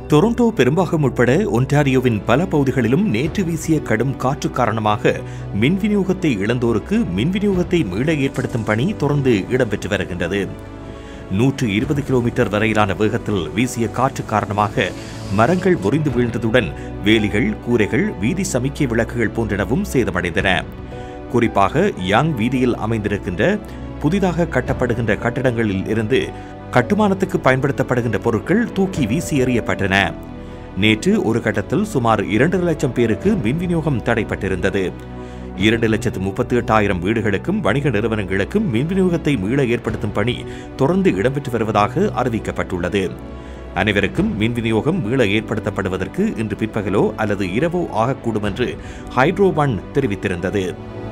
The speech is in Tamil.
டொரண்டோ பெரும்பாகம் உட்பட ஒன்டாரியோவின் பல பகுதிகளிலும் நேற்று வீசிய கடும் காற்று காரணமாக மின் விநியோகத்தை இழந்தோருக்கு மின் விநியோகத்தை மீள ஏற்படுத்தும் பணி தொடர்ந்து இடம்பெற்று வருகின்றது நூற்று இருபது கிலோமீட்டர் வரையிலான வேகத்தில் வீசிய காற்று காரணமாக மரங்கள் முறிந்து வீழ்ந்ததுடன் வேலிகள் கூரைகள் வீதி சமிக்கை விளக்குகள் போன்றனவும் சேதமடைந்தன குறிப்பாக யாங் வீதியில் அமைந்திருக்கின்ற புதிதாக கட்டப்படுகின்ற கட்டடங்களில் இருந்து கட்டுமானத்துக்கு பயன்படுத்தப்படுகின்ற பொருட்கள் தூக்கி வீசி எறியப்பட்டன நேற்று ஒரு கட்டத்தில் சுமார் இரண்டு லட்சம் பேருக்கு மின் விநியோகம் தடைப்பட்டிருந்தது இரண்டு லட்சத்து முப்பத்தி எட்டாயிரம் வீடுகளுக்கும் வணிக நிறுவனங்களுக்கும் மின் விநியோகத்தை மீள ஏற்படுத்தும் பணி தொடர்ந்து இடம்பெற்று வருவதாக அறிவிக்கப்பட்டுள்ளது அனைவருக்கும் மின் விநியோகம் மீள ஏற்படுத்தப்படுவதற்கு இன்று பிற்பகலோ அல்லது இரவோ ஆகக்கூடும் என்று ஹைட்ரோ ஒன் தெரிவித்திருந்தது